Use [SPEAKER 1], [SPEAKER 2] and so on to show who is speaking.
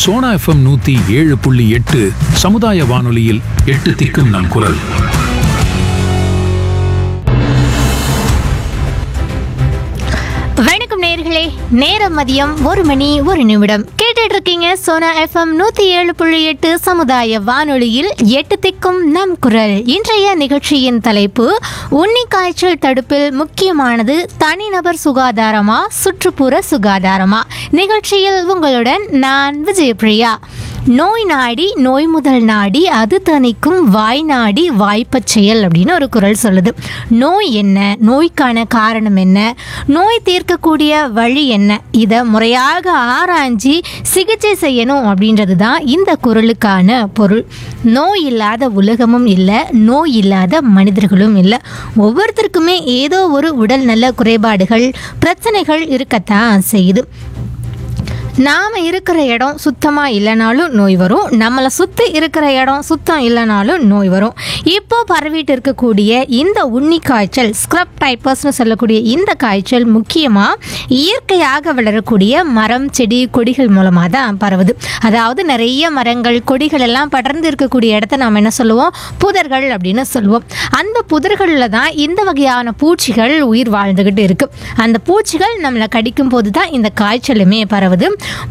[SPEAKER 1] Sona FM நூத்தி ஏழு புள்ளி எட்டு சமுதாய வானொலியில் எட்டு திக்கும் நம் குரல்
[SPEAKER 2] வணக்கம் நேர்களே நேரம் மதியம் ஒரு மணி ஒரு நிமிடம் கேட்டுட்டு இருக்கீங்க சோனா எஃப்எம் நூத்தி ஏழு புள்ளி எட்டு சமுதாய வானொலியில் எட்டு திக்கும் நம் குரல் இன்றைய நிகழ்ச்சியின் தலைப்பு உன்னி காய்ச்சல் தடுப்பில் முக்கியமானது தனிநபர் சுகாதாரமா சுற்றுப்புற சுகாதாரமா நிகழ்ச்சியில் உங்களுடன் நான் விஜயபிரியா நோய் நாடி நோய் முதல் நாடி அது தணிக்கும் வாய் நாடி வாய்ப்பச் செயல் அப்படின்னு ஒரு குரல் சொல்லுது நோய் என்ன நோய்க்கான காரணம் என்ன நோய் தீர்க்கக்கூடிய வழி என்ன இதை முறையாக ஆராய்ஞ்சி சிகிச்சை செய்யணும் அப்படின்றது தான் இந்த குரலுக்கான பொருள் நோய் இல்லாத உலகமும் இல்லை நோய் இல்லாத மனிதர்களும் இல்லை ஒவ்வொருத்தருக்குமே ஏதோ ஒரு உடல் நல குறைபாடுகள் பிரச்சனைகள் இருக்கத்தான் செய்யுது நாம் இருக்கிற இடம் சுத்தமாக இல்லைனாலும் நோய் வரும் நம்மளை சுற்றி இருக்கிற இடம் சுத்தம் இல்லைனாலும் நோய் வரும் இப்போ பரவிட்டு இருக்கக்கூடிய இந்த உண்ணி காய்ச்சல் ஸ்க்ரப் டைப்பர்ஸ்னு சொல்லக்கூடிய இந்த காய்ச்சல் முக்கியமாக இயற்கையாக வளரக்கூடிய மரம் செடி கொடிகள் மூலமாக தான் பரவுது அதாவது நிறைய மரங்கள் கொடிகள் எல்லாம் படர்ந்து இருக்கக்கூடிய இடத்த நாம் என்ன சொல்லுவோம் புதர்கள் அப்படின்னு சொல்லுவோம் அந்த புதர்களில் தான் இந்த வகையான பூச்சிகள் உயிர் வாழ்ந்துக்கிட்டு இருக்கு அந்த பூச்சிகள் நம்மளை கடிக்கும் போது தான் இந்த காய்ச்சலுமே பரவுது